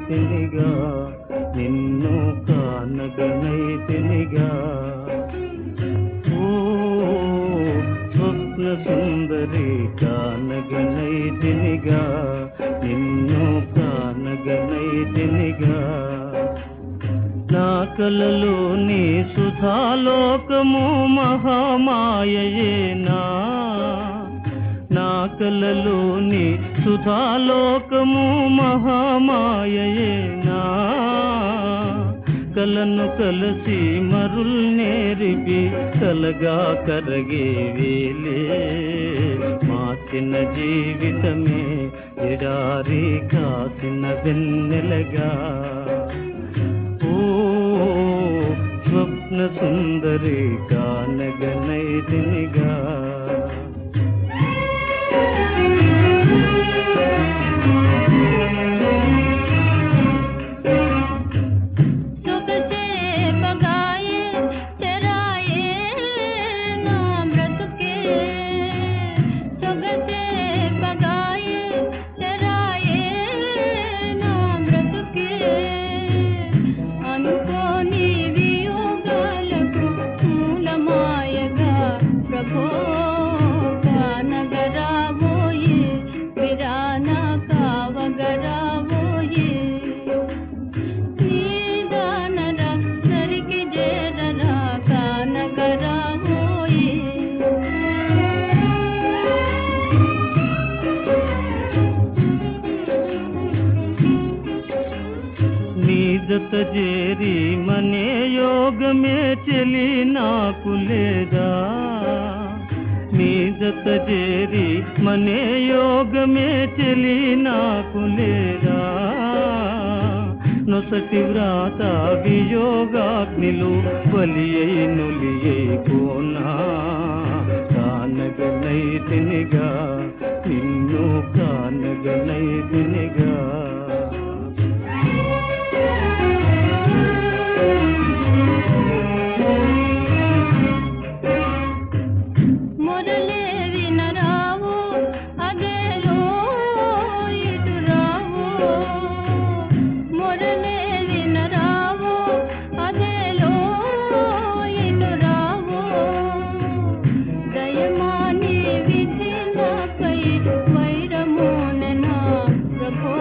కానగనైతినిగా నిన్ను కానగనైతినిగా ఓ స్వప్న సుందరి కానగనైతినిగా నిన్ను కానగనైతినిగా నా కలలోని సుధాలోకము మహామాయయేనా నా కలలోని సుధాలోకము మహామాయయేనా కలను కలసి మరుల్ నేరిపి కలగా కరగే వేలే మాసిన జీవితమే ఎడారి కాసిన వెన్నెలగా ఓ స్వప్న సుందరి కానగనైతినిగా సొగసే పగాయే చెరాయే నా బ్రతుకే సొగసే పగాయే చెరాయే నా బ్రతుకే అనుకోని వియోగాలకు మూలమాయగా ప్రభో కానగరాబోయే విరాన కావగరాబోయే నీదానరా సరికి చేరరా కానగరాబోయే నీ జత చేరి మనే యోగమే చెలి నాకు లేదా నీ జత చేరి మనే యోగమే చెలి నాకు లేదా నొసటి వ్రాత వియోగాగ్నిలు బలి అయి నులి కోనా కానగనైతినిగా నిన్ను కానగనైతినిగా మొరలే వినరావు అదేలో ఇటు రావు మొరలే వినరావు అదేలో ఇటు రావు దయమాని విధి నాపై వైరమోననా ప్రభో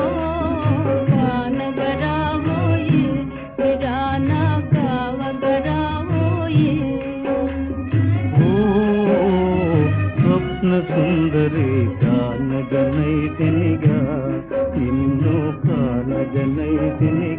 కానగరావోయే విరాన కావగరావోయే ఓ స్వప్న సుందరి కానగనైతినిగా నిన్ను కానగనైతినిగా